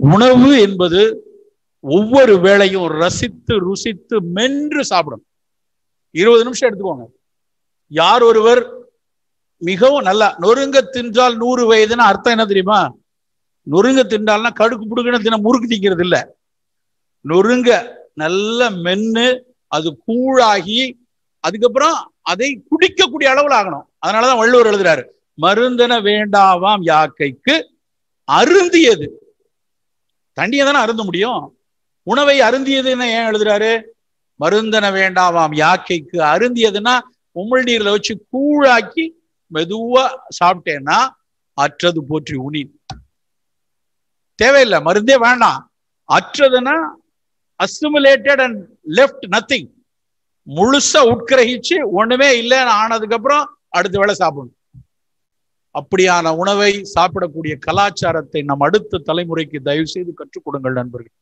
உணவு என்பது ஒவ்வொரு வேளையும் ரசித்து ருசித்து மென்று சாப்பிடணும் இருபது நிமிஷம் எடுத்துக்கோங்க யார் ஒருவர் மிகவும் நல்லா நொறுங்க தின்றால் நூறு வயதுன்னு அர்த்தம் என்ன தெரியுமா நொறுங்க தின்றால்னா கடுக்கு புடுக்குன்னு தின முறுக்கு திங்கிறது இல்ல நொறுங்க நல்ல மென்னு அது கூழாகி அதுக்கப்புறம் அதை குடிக்கக்கூடிய அளவில் ஆகணும் அதனாலதான் வள்ளுவர் எழுதுறாரு மருந்தன வேண்டாவாம் யாக்கைக்கு அருந்தியது தண்ணியை தானே அருந்த முடியும் உணவை அருந்தியதுன்னு ஏன் எழுதுறாரு மருந்தன வேண்டாவாம் யாக்கைக்கு அருந்தியதுன்னா உமிழ் வச்சு கூழாக்கி மெதுவா சாப்பிட்டேன்னா அற்றது போற்றி உனி தேவையில்லை மருந்தே வேண்டாம் அற்றதுன்னா அசிமுலேட்டட் அண்ட் லெஃப்ட் நத்திங் முழுசா உட்கிரகிச்சு ஒண்ணுமே இல்லைன்னு ஆனதுக்கு அப்புறம் அடுத்த வேளை சாப்பிடணும் அப்படியான உணவை சாப்பிடக்கூடிய கலாச்சாரத்தை நம் அடுத்த தலைமுறைக்கு தயவு செய்து கற்றுக் கொடுங்கள் நண்பர்கள்